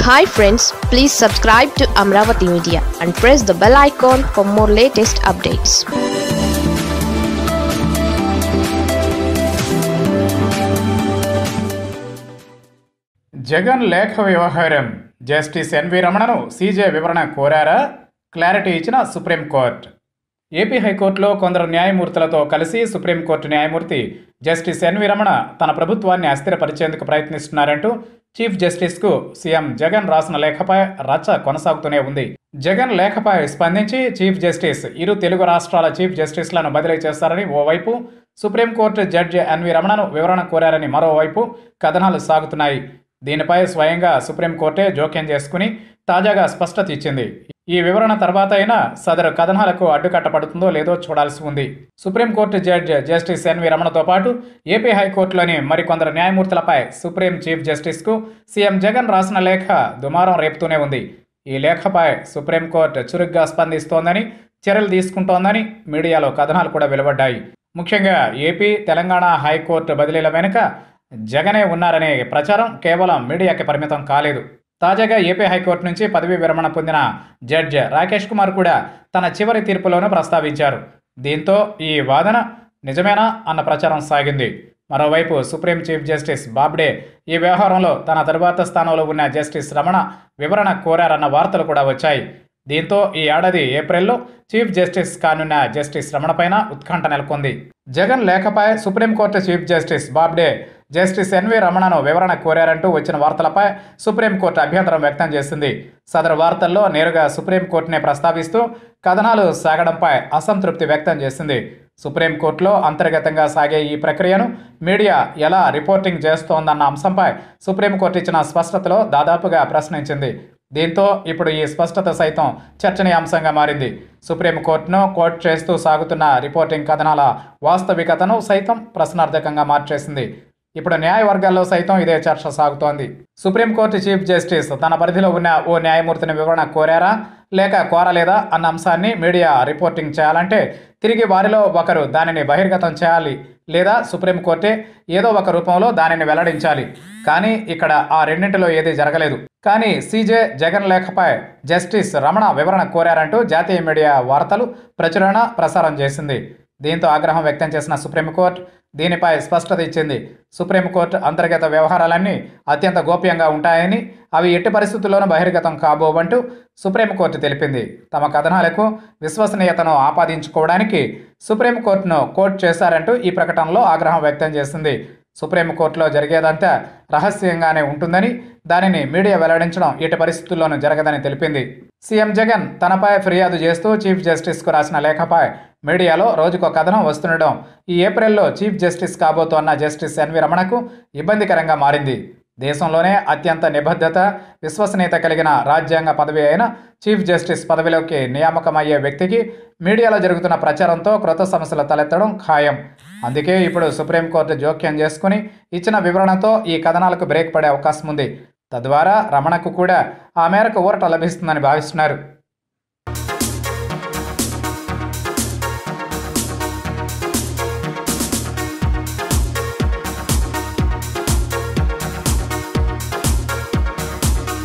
hi friends please subscribe to Amaravati media and press the bell icon for more latest updates Jagan లేఖ వ్యవహారం justice N V రమణను CJ వివరణ కోరారా clarity ఇచ్చిన సుప్రీంకోర్టు ఏపీ హైకోర్టులో కొందరు న్యాయమూర్తులతో కలిసి సుప్రీంకోర్టు న్యాయమూర్తి జస్టిస్ ఎన్వి రమణ తన ప్రభుత్వాన్ని అస్థిరపరిచేందుకు ప్రయత్నిస్తున్నారంటూ చీఫ్ జస్టిస్కు సీఎం జగన్ రాసిన లేఖపై రచ్చ కొనసాగుతూనే ఉంది జగన్ లేఖపై స్పందించి చీఫ్ జస్టిస్ ఇరు తెలుగు రాష్ట్రాల చీఫ్ జస్టిస్లను బదిలీ చేస్తారని ఓవైపు సుప్రీంకోర్టు జడ్జి ఎన్వి రమణను వివరణ కోరారని మరోవైపు కథనాలు సాగుతున్నాయి దీనిపై స్వయంగా సుప్రీంకోర్టే జోక్యం చేసుకుని తాజాగా స్పష్టత ఇచ్చింది ఈ వివరణ తర్వాత అయినా సదరు కథనాలకు అడ్డుకట్ట పడుతుందో లేదో చూడాల్సి ఉంది సుప్రీంకోర్టు జడ్జి జస్టిస్ ఎన్వి రమణతో పాటు ఏపీ హైకోర్టులోని మరికొందరు న్యాయమూర్తులపై సుప్రీం చీఫ్ జస్టిస్కు సీఎం జగన్ రాసిన లేఖ దుమారం రేపుతూనే ఉంది ఈ లేఖపై సుప్రీంకోర్టు చురుగ్గా స్పందిస్తోందని చర్యలు తీసుకుంటోందని మీడియాలో కథనాలు కూడా వెలువడ్డాయి ముఖ్యంగా ఏపీ తెలంగాణ హైకోర్టు బదిలీల వెనుక జగనే ఉన్నారనే ప్రచారం కేవలం మీడియాకి పరిమితం కాలేదు తాజాగా ఏపీ హైకోర్టు నుంచి పదవీ విరమణ పొందిన జడ్జ్ రాకేష్ కుమార్ కూడా తన చివరి తీర్పులోనూ ప్రస్తావించారు దీంతో ఈ వాదన నిజమేనా అన్న ప్రచారం సాగింది మరోవైపు సుప్రీం చీఫ్ జస్టిస్ బాబ్డే ఈ వ్యవహారంలో తన తరువాత స్థానంలో ఉన్న జస్టిస్ రమణ వివరణ కోరారన్న వార్తలు కూడా వచ్చాయి దీంతో ఈ ఏడాది ఏప్రిల్లో చీఫ్ జస్టిస్ కానున్న జస్టిస్ రమణపైన ఉత్కంఠ నెలకొంది జగన్ లేఖపై supreme court chief justice Bobde justice N V రమణను వివరణ కోరారంటూ వచ్చిన వార్తలపై సుప్రీంకోర్టు అభ్యంతరం వ్యక్తం చేసింది సదరు వార్తల్లో నేరుగా సుప్రీంకోర్టునే ప్రస్తావిస్తూ కథనాలు సాగడంపై అసంతృప్తి వ్యక్తం చేసింది సుప్రీంకోర్టులో అంతర్గతంగా సాగే ఈ ప్రక్రియను మీడియా ఎలా రిపోర్టింగ్ చేస్తోందన్న అంశంపై సుప్రీంకోర్టు ఇచ్చిన స్పష్టతలో దాదాపుగా ప్రశ్నించింది దీంతో ఇప్పుడు ఈ స్పష్టత సైతం చర్చనీయాంశంగా మారింది సుప్రీంకోర్టును కోర్టు చేస్తూ సాగుతున్న రిపోర్టింగ్ కథనాల వాస్తవికతను సైతం ప్రశ్నార్థకంగా మార్చేసింది ఇప్పుడు న్యాయ వర్గాల్లో సైతం ఇదే చర్చ సాగుతోంది సుప్రీంకోర్టు చీఫ్ జస్టిస్ తన పరిధిలో ఉన్న ఓ న్యాయమూర్తిని వివరణ కోరారా లేక కోరలేదా అన్న అంశాన్ని మీడియా రిపోర్టింగ్ చేయాలంటే తిరిగి వారిలో ఒకరు దానిని బహిర్గతం చేయాలి లేదా సుప్రీంకోర్టే ఏదో ఒక రూపంలో దానిని వెల్లడించాలి కానీ ఇక్కడ ఆ రెండింటిలో ఏదీ జరగలేదు కానీ సీజే జగన్ లేఖపై జస్టిస్ రమణ వివరణ కోరారంటూ జాతీయ మీడియా వార్తలు ప్రచురణ ప్రసారం చేసింది దీంతో ఆగ్రహం వ్యక్తం చేసిన సుప్రీంకోర్టు దీనిపై స్పష్టత ఇచ్చింది సుప్రీంకోర్టు అంతర్గత వ్యవహారాలన్నీ అత్యంత గోప్యంగా ఉంటాయని అవి ఎట్టి పరిస్థితుల్లోనూ బహిర్గతం కాబోవంటూ సుప్రీంకోర్టు తెలిపింది తమ కథనాలకు విశ్వసనీయతను ఆపాదించుకోవడానికి సుప్రీంకోర్టును కోర్టు చేశారంటూ ఈ ప్రకటనలో ఆగ్రహం వ్యక్తం చేసింది సుప్రీంకోర్టులో జరిగేదంతా రహస్యంగానే ఉంటుందని దానిని మీడియా వెల్లడించడం ఎట్టి పరిస్థితుల్లోనూ జరగదని తెలిపింది సీఎం జగన్ తనపై ఫిర్యాదు చేస్తూ చీఫ్ జస్టిస్కు రాసిన లేఖపై మీడియాలో రోజుకో కథనం వస్తుండడం ఈ ఏప్రిల్లో చీఫ్ జస్టిస్ కాబోతోన్న జస్టిస్ ఎన్వి రమణకు ఇబ్బందికరంగా మారింది దేశంలోనే అత్యంత నిబద్ధత విశ్వసనీయత కలిగిన రాజ్యాంగ పదవి అయిన చీఫ్ జస్టిస్ పదవిలోకి నియామకమయ్యే వ్యక్తికి మీడియాలో జరుగుతున్న ప్రచారంతో క్రొత్త సమస్యలు తలెత్తడం ఖాయం అందుకే ఇప్పుడు సుప్రీంకోర్టు జోక్యం చేసుకుని ఇచ్చిన వివరణతో ఈ కథనాలకు బ్రేక్ పడే అవకాశం ఉంది తద్వారా రమణకు కూడా ఆ మేరకు ఊరట లభిస్తుందని భావిస్తున్నారు